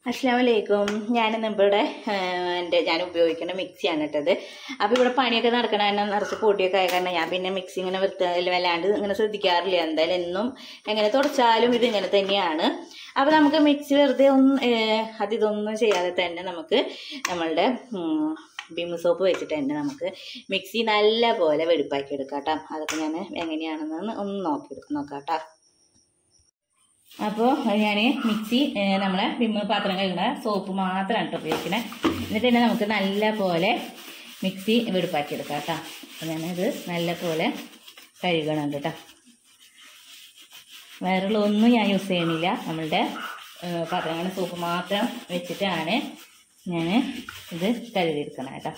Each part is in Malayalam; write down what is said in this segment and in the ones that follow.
അസ്സാം വലൈക്കും ഞാനിന്ന് ഇവിടെ എൻ്റെ ഞാൻ ഉപയോഗിക്കുന്ന മിക്സിയാണ് ഇട്ടത് അപ്പോൾ ഇവിടെ പണിയൊക്കെ നടക്കണ കാരണം നിറച്ച് പൊടിയൊക്കെ ആയ കാരണം ഞാൻ പിന്നെ മിക്സി ഇങ്ങനെ വൃത്ത വല്ലാണ്ട് ഇങ്ങനെ ശ്രദ്ധിക്കാറില്ല എന്തായാലും എന്നും എങ്ങനെ തുടച്ചാലും ഇത് ഇങ്ങനെ തന്നെയാണ് അപ്പോൾ നമുക്ക് മിക്സി വെറുതെ ഒന്നും ഏഹ്, അത് ഇതൊന്നും ചെയ്യാതെ തന്നെ നമുക്ക് നമ്മളുടെ ഉം, ബിം സോപ്പ് വെച്ചിട്ട് തന്നെ നമുക്ക് മിക്സി നല്ല പോലെ വെടുപ്പാക്കി എടുക്കാം കേട്ടോ അതൊക്കെ ഞാൻ എങ്ങനെയാണെന്ന് ഒന്ന് നോക്കി നോക്കാം കേട്ടോ അപ്പോൾ ഞാൻ മിക്സി ഏഹ്, നമ്മളെ വിമ്മ് പാത്രം കഴുകുന്ന സോപ്പ് മാത്രമാണ് കേട്ടോ ഉപയോഗിക്കുന്നത് എന്നിട്ട് തന്നെ നമുക്ക് നല്ല പോലെ മിക്സി വെടുപ്പാക്കി എടുക്കാം കേട്ടോ അപ്പോൾ ഞാനത് നല്ല പോലെ കഴുകണം കേട്ടോ വേറെയുള്ള ഒന്നും ഞാൻ യൂസ് ചെയ്യണില്ല നമ്മളുടെ ഏഹ്, പാത്രം കഴുകുന്ന സോപ്പ് മാത്രം വെച്ചിട്ടാണ് ഞാൻ ഇത് കഴുകിയെടുക്കണം കേട്ടോ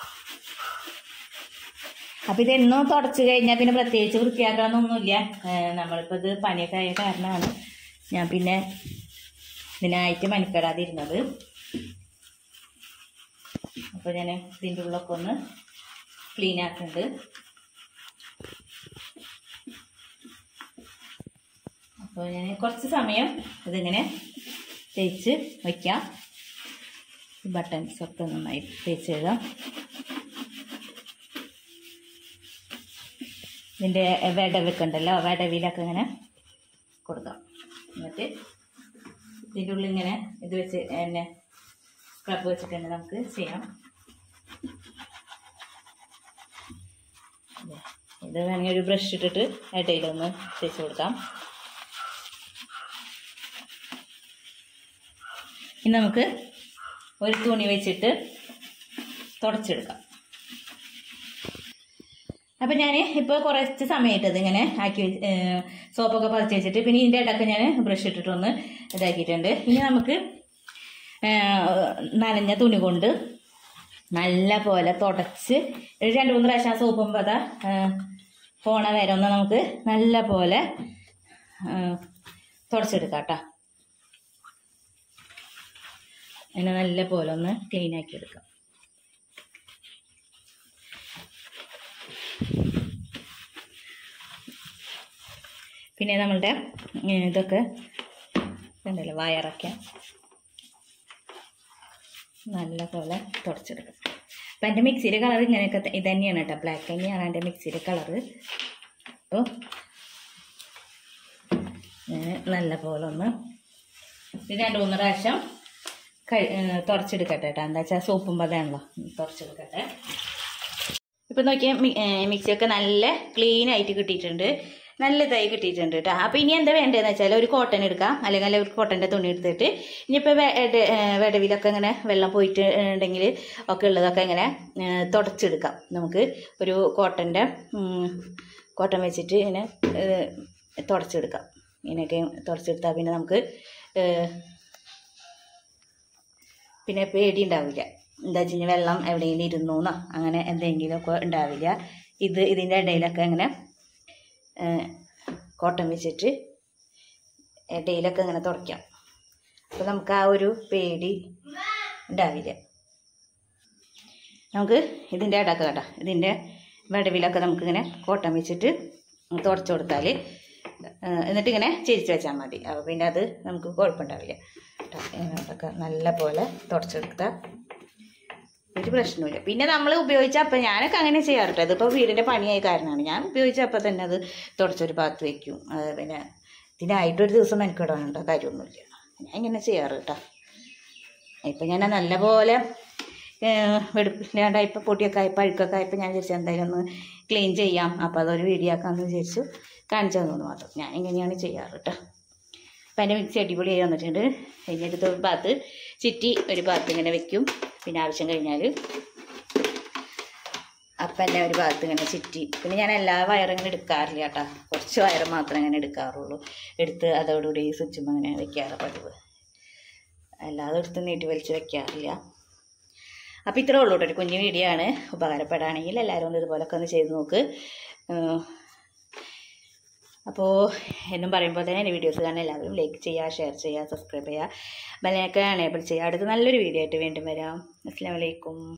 അപ്പം ഇതെന്നും തുടച്ച് കഴിഞ്ഞാൽ പിന്നെ പ്രത്യേകിച്ച് വൃത്തിയാക്കാനൊന്നുമില്ല ഏഹ് നമ്മളിപ്പോൾ ഇത് പണിയൊക്കെ ആയ കാരണമാണ് ഞാൻ പിന്നെ ഇതിനായിട്ട് മെനക്കെടാതിരുന്നത് അപ്പോൾ ഞാൻ ഇതിൻ്റെ ഉള്ളൊക്കെ ഒന്ന് ക്ലീൻ ആക്കുന്നുണ്ട് അപ്പോൾ ഞാൻ കുറച്ച് സമയം ഇതിങ്ങനെ തേച്ച് വയ്ക്കാം ബട്ടൺസ് ഒക്കെ നന്നായി തേച്ച് എഴുതാം ഇതിൻ്റെ വിടവൊക്കെ ഉണ്ടല്ലോ വിടവിലൊക്കെ ഇങ്ങനെ കൊടുക്കാം എന്നിട്ട് ഇതിൻ്റെ ഉള്ളിൽ ഇങ്ങനെ ഇത് വെച്ച് എന്നെ സ്ക്രബ് വെച്ചിട്ട് തന്നെ നമുക്ക് ചെയ്യാം ദേ, ഇത് വേണമെങ്കിൽ ഒരു ബ്രഷ് ഇട്ടിട്ട് ഇടയിലൊന്ന് തേച്ച് കൊടുക്കാം ഇനി നമുക്ക് ഒരു തുണി വെച്ചിട്ട് തുടച്ചെടുക്കാം അപ്പം ഞാൻ ഇപ്പോൾ കുറച്ച് സമയമായിട്ടത് ഇങ്ങനെ ആക്കി വെച്ച് ഏഹ് സോപ്പൊക്കെ പറിച്ച് വെച്ചിട്ട് പിന്നെ ഇതിൻ്റെ ഇടയ്ക്ക് ഞാൻ ബ്രഷ് ഇട്ടിട്ടൊന്ന് ഇതാക്കിയിട്ടുണ്ട് ഇനി നമുക്ക് ഏഹ് നനഞ്ഞ തുണി കൊണ്ട് നല്ല പോലെ തുടച്ച് ഒരു രണ്ട് മൂന്ന് പ്രാവശ്യം ആ സോപ്പും പത പോണ വരെ ഒന്ന് നമുക്ക് നല്ല പോലെ ഏഹ് തുടച്ചെടുക്കാം കേട്ടോ അതിനെ നല്ല പോലെ ഒന്ന് ക്ലീൻ ആക്കി എടുക്കാം പിന്നെ നമ്മളുടെ ഏ, ഇതൊക്കെ ഉണ്ടല്ലോ വയറൊക്കെ നല്ല പോലെ തുടച്ചെടുക്കും അപ്പം എൻ്റെ മിക്സിയുടെ കളർ ഇങ്ങനെയൊക്കെ ത- ഇത് തന്നെയാണ് കേട്ടോ ബ്ലാക്ക് തന്നെയാണ് എൻ്റെ മിക്സിയുടെ കളറ് അപ്പോൾ ഞാൻ നല്ല പോലെ ഒന്ന് ഇത് രണ്ട് മൂന്ന് പ്രാവശ്യം കഴി ഏ, തുടച്ചെടുക്കട്ടെ കേട്ടോ എന്താ വെച്ചാൽ സോപ്പും പതയാണല്ലോ തുടച്ചെടുക്കട്ടെ ഇപ്പം നോക്കിയാൽ മിക്സിയൊക്കെ നല്ല ക്ലീൻ ആയിട്ട് കിട്ടിയിട്ടുണ്ട് നല്ല ഇതായി കിട്ടിയിട്ടുണ്ട് കേട്ടോ അപ്പോൾ ഇനി എന്താ വേണ്ടതെന്ന് വെച്ചാൽ ഒരു കോട്ടൺ എടുക്കാം അല്ലെങ്കിൽ അല്ല ഒരു കോട്ടൻ്റെ തുണി എടുത്തിട്ട് ഇനിയിപ്പോൾ വെടവിലൊക്കെ ഇങ്ങനെ വെള്ളം പോയിട്ട് ഉണ്ടെങ്കിൽ ഒക്കെ ഉള്ളതൊക്കെ ഇങ്ങനെ ഏ, തുടച്ചെടുക്കാം നമുക്ക് ഒരു കോട്ടൻ്റെ കോട്ടൺ വെച്ചിട്ട് ഇങ്ങനെ ഏ, തുടച്ചെടുക്കാം ഇങ്ങനെയൊക്കെ തുടച്ചെടുത്താൽ പിന്നെ നമുക്ക് ഏ, പിന്നെ പേടി ഉണ്ടാവില്ല എന്താ വെച്ച് കഴിഞ്ഞാൽ വെള്ളം എവിടെയെങ്കിലും ഇരുന്നു എന്നോ അങ്ങനെ എന്തെങ്കിലുമൊക്കെ ഉണ്ടാവില്ല ഇത് ഇതിൻ്റെ ഇടയിലൊക്കെ ഇങ്ങനെ കോട്ടൺ വെച്ചിട്ട് ഇടയിലൊക്കെ ഇങ്ങനെ തുടയ്ക്കാം അപ്പോൾ നമുക്ക് ആ ഒരു പേടി ഉണ്ടാവില്ല നമുക്ക് ഇതിൻ്റെ ഇടക്ക് കേട്ടോ ഇതിൻ്റെ വിടവിലൊക്കെ നമുക്കിങ്ങനെ കോട്ടൺ വെച്ചിട്ട് തുടച്ചു കൊടുത്താൽ എന്നിട്ട് ഇങ്ങനെ ചിരിച്ച് വെച്ചാൽ മതി അപ്പോൾ പിന്നെ അത് നമുക്ക് കുഴപ്പമുണ്ടാവില്ല കേട്ടോ ഇതിനോടൊക്കെ നല്ല പോലെ തുടച്ചെടുത്താൽ ഒരു പ്രശ്നമില്ല പിന്നെ നമ്മൾ ഉപയോഗിച്ച അപ്പം ഞാനൊക്കെ അങ്ങനെ ചെയ്യാറ് കേട്ടോ ഇതിപ്പോൾ വീടിൻ്റെ പണിയായ കാരണമാണ് ഞാൻ ഉപയോഗിച്ച അപ്പം തന്നെ അത് തുടച്ചൊരു ഭാഗത്ത് വയ്ക്കും അത് പിന്നെ ഇതിനായിട്ടൊരു ദിവസം മെനക്കിടാനുണ്ടോ കാര്യമൊന്നുമില്ല ഞാൻ ഇങ്ങനെ ചെയ്യാറ് കേട്ടോ ഇപ്പം ഞാൻ നല്ലപോലെ വെടുപ്പില്ലാണ്ടായപ്പോൾ പൊടിയൊക്കെ ആയപ്പോൾ അഴുക്കൊക്കെ ആയപ്പോൾ ഞാൻ വിചാരിച്ചു എന്തായാലും ഒന്ന് ക്ലീൻ ചെയ്യാം അപ്പോൾ അതൊരു വീഡിയോ ആക്കാമെന്ന് വിചാരിച്ചു കാണിച്ചു തന്നു മാത്രം ഞാൻ ഇങ്ങനെയാണ് ചെയ്യാറ് കേട്ടോ അപ്പം എൻ്റെ മിക്സി അടിപൊളിയായി വന്നിട്ടുണ്ട് കഴിഞ്ഞിട്ട് ഒരു ഭാഗത്ത് ചുറ്റി ഒരു ഭാഗത്ത് ഇങ്ങനെ വെക്കും പിന്നെ ആവശ്യം കഴിഞ്ഞാൽ അപ്പം എന്നെ ഒരു ഭാഗത്ത് ഇങ്ങനെ ചുറ്റി പിന്നെ ഞാൻ എല്ലാ വയറും ഇങ്ങനെ എടുക്കാറില്ല കേട്ടോ കുറച്ച് വയറ് മാത്രമേ ഇങ്ങനെ എടുക്കാറുള്ളൂ എടുത്ത് അതോടുകൂടി സ്വിച്ചുമ്പോൾ ഇങ്ങനെ വെക്കാറ് പതിവ് അല്ലാതെ എടുത്ത് നീട്ടി വലിച്ച് വെക്കാറില്ല അപ്പോൾ ഇത്രേ ഉള്ളൂ കേട്ടോ ഒരു കുഞ്ഞു വീഡിയോ ആണ് ഉപകാരപ്പെടുകയാണെങ്കിൽ എല്ലാവരും ഒന്ന് ഇതുപോലൊക്കെ ഒന്ന് ചെയ്ത് നോക്ക് ഏഹ് അപ്പോൾ എന്നും പറയുമ്പോൾ തന്നെ എൻ്റെ വീഡിയോസ് കാണാൻ എല്ലാവരും ലൈക്ക് ചെയ്യുക ഷെയർ ചെയ്യുക സബ്സ്ക്രൈബ് ചെയ്യുക ബെല്ലൈക്കൺ എനേബിൾ ചെയ്യുക അടുത്ത നല്ലൊരു വീഡിയോ ആയിട്ട് വീണ്ടും വരാം അസ്സാം വലൈക്കും